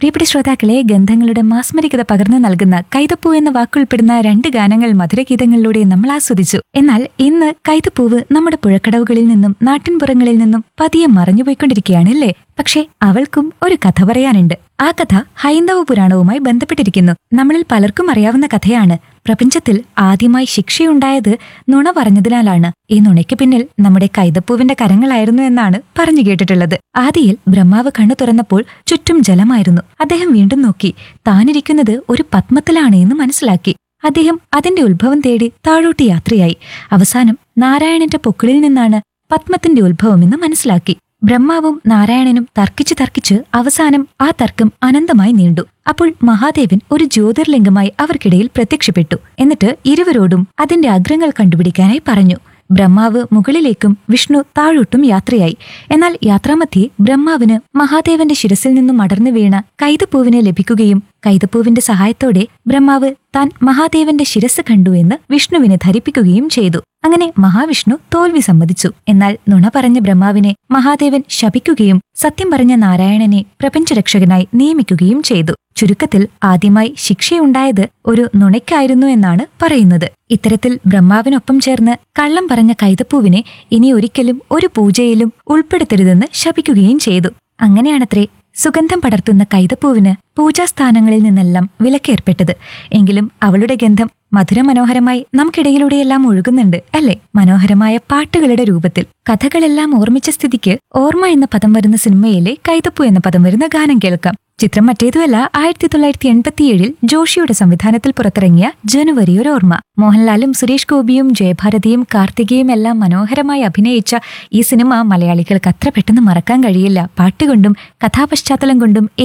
പ്രിയപ്പെട്ട ശ്രോതാക്കളെ ഗന്ധങ്ങളുടെ മാസ്മരികത പകർന്നു നൽകുന്ന കൈതപ്പൂ എന്ന വാക്കുൾപ്പെടുന്ന രണ്ട് ഗാനങ്ങൾ മധുരഗീതങ്ങളിലൂടെ നമ്മൾ ആസ്വദിച്ചു എന്നാൽ ഇന്ന് കൈതപ്പൂവ് നമ്മുടെ പുഴക്കടവുകളിൽ നിന്നും നാട്ടിൻപുറങ്ങളിൽ നിന്നും പതിയെ മറഞ്ഞുപോയിക്കൊണ്ടിരിക്കുകയാണ് അല്ലേ പക്ഷേ അവൾക്കും ഒരു കഥ പറയാനുണ്ട് ആ കഥ ഹൈന്ദവ പുരാണവുമായി ബന്ധപ്പെട്ടിരിക്കുന്നു നമ്മളിൽ പലർക്കും അറിയാവുന്ന കഥയാണ് പ്രപഞ്ചത്തിൽ ആദ്യമായി ശിക്ഷയുണ്ടായത് നുണ പറഞ്ഞതിനാലാണ് ഈ നുണയ്ക്ക് പിന്നിൽ നമ്മുടെ കൈതപ്പൂവിന്റെ കരങ്ങളായിരുന്നു എന്നാണ് പറഞ്ഞു കേട്ടിട്ടുള്ളത് ആദിയിൽ ബ്രഹ്മാവ് കണ്ണു തുറന്നപ്പോൾ ചുറ്റും ജലമായിരുന്നു അദ്ദേഹം വീണ്ടും നോക്കി താനിരിക്കുന്നത് ഒരു പത്മത്തിലാണ് എന്ന് മനസ്സിലാക്കി അദ്ദേഹം അതിന്റെ ഉത്ഭവം തേടി താഴോട്ട് യാത്രയായി അവസാനം നാരായണന്റെ പൊക്കിളിൽ നിന്നാണ് പത്മത്തിന്റെ ഉത്ഭവമെന്ന് മനസ്സിലാക്കി ബ്രഹ്മാവും നാരായണനും തർക്കിച്ചു തർക്കിച്ച് അവസാനം ആ തർക്കം അനന്തമായി നീണ്ടു അപ്പോൾ മഹാദേവൻ ഒരു ജ്യോതിർലിംഗമായി അവർക്കിടയിൽ പ്രത്യക്ഷപ്പെട്ടു എന്നിട്ട് ഇരുവരോടും അതിന്റെ അഗ്രങ്ങൾ കണ്ടുപിടിക്കാനായി പറഞ്ഞു ബ്രഹ്മാവ് മുകളിലേക്കും വിഷ്ണു താഴോട്ടും യാത്രയായി എന്നാൽ യാത്രാമധ്യേ ബ്രഹ്മാവിന് മഹാദേവന്റെ ശിരസിൽ നിന്നും അടർന്നു വീണ കൈതപ്പൂവിനെ ലഭിക്കുകയും കൈതപ്പൂവിന്റെ സഹായത്തോടെ ബ്രഹ്മാവ് താൻ മഹാദേവന്റെ ശിരസ് കണ്ടു എന്ന് വിഷ്ണുവിനെ ധരിപ്പിക്കുകയും ചെയ്തു അങ്ങനെ മഹാവിഷ്ണു തോൽവി സമ്മതിച്ചു എന്നാൽ നുണ പറഞ്ഞ ബ്രഹ്മാവിനെ മഹാദേവൻ ശപിക്കുകയും സത്യം പറഞ്ഞ നാരായണനെ പ്രപഞ്ചരക്ഷകനായി നിയമിക്കുകയും ചെയ്തു ചുരുക്കത്തിൽ ആദ്യമായി ശിക്ഷയുണ്ടായത് ഒരു നുണയ്ക്കായിരുന്നു എന്നാണ് പറയുന്നത് ഇത്തരത്തിൽ ബ്രഹ്മാവിനൊപ്പം ചേർന്ന് കള്ളം പറഞ്ഞ കൈതപ്പൂവിനെ ഇനി ഒരിക്കലും ഒരു പൂജയിലും ഉൾപ്പെടുത്തരുതെന്ന് ശപിക്കുകയും ചെയ്തു അങ്ങനെയാണത്രേ സുഗന്ധം പടർത്തുന്ന കൈതപ്പൂവിന് പൂജാസ്ഥാനങ്ങളിൽ നിന്നെല്ലാം വിലക്കേർപ്പെട്ടത് എങ്കിലും അവളുടെ ഗന്ധം മധുരമനോഹരമായി നമുക്കിടയിലൂടെയെല്ലാം ഒഴുകുന്നുണ്ട് അല്ലേ മനോഹരമായ പാട്ടുകളുടെ രൂപത്തിൽ കഥകളെല്ലാം ഓർമ്മിച്ച സ്ഥിതിക്ക് ഓർമ്മ എന്ന പദം വരുന്ന സിനിമയിലെ കൈതപ്പൂ എന്ന പദം വരുന്ന ഗാനം കേൾക്കാം ചിത്രം മറ്റേതുമല്ല ആയിരത്തി തൊള്ളായിരത്തി എൺപത്തിയേഴിൽ ജോഷിയുടെ സംവിധാനത്തിൽ പുറത്തിറങ്ങിയ ജനുവരി ഒരു ഓർമ്മ മോഹൻലാലും സുരേഷ് ഗോപിയും ജയഭാരതിയും കാർത്തികയും എല്ലാം മനോഹരമായി അഭിനയിച്ച ഈ സിനിമ മലയാളികൾക്ക് അത്ര പെട്ടെന്ന് മറക്കാൻ കഴിയില്ല പാട്ടുകൊണ്ടും കഥാപശ്ചാത്തലം കൊണ്ടും